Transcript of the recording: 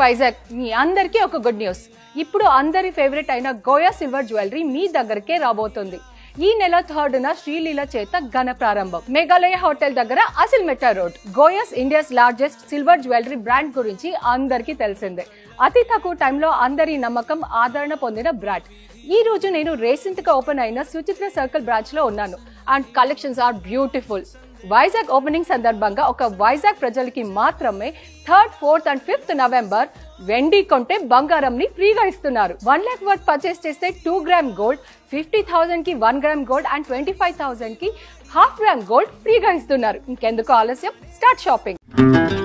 వైజాగ్ మీ అందరికీ ఒక good news ఇప్పుడు అందరి ఫేవరెట్ అయిన గోయా సిల్వర్ జ్యువెలరీ మీ దగ్గరకే రాబోతుంది ఈ నెల థర్డ్ న శ్రీలీల చేత ఘన ప్రారంభం మేఘాలయ హోటల్ దగ్గర Asilmetta road Goyaz India's largest silver jewellery brand గురించి అందరికీ తెలిసిందే అతి తక్కువ టైంలో అందరి నమ్మకం ఆదరణ పొందిన బ్రాండ్ ఈ రోజు నేను రీసెంట్ గా ఓపెన్ అయిన సుచిత్ర సర్కిల్ బ్రాంచ్ లో ఉన్నాను and collections are beautiful Vizag opening సందర్భంగా ఒక వైజాగ్ ప్రజలకి మాత్రమే third fourth and fifth November వెండి కొంటే బంగారం ని ఫ్రీగా ఇస్తున్నారు వన్ లాక్ వర్త్ పర్చేస్ చేస్తే two gram gold fifty thousand కి one gram gold and twenty five thousand కి హాఫ్ గ్రామ్ గోల్డ్ ఫ్రీగా ఇస్తున్నారు ఇంకెందుకు ఆలస్యం స్టార్ట్ షాపింగ్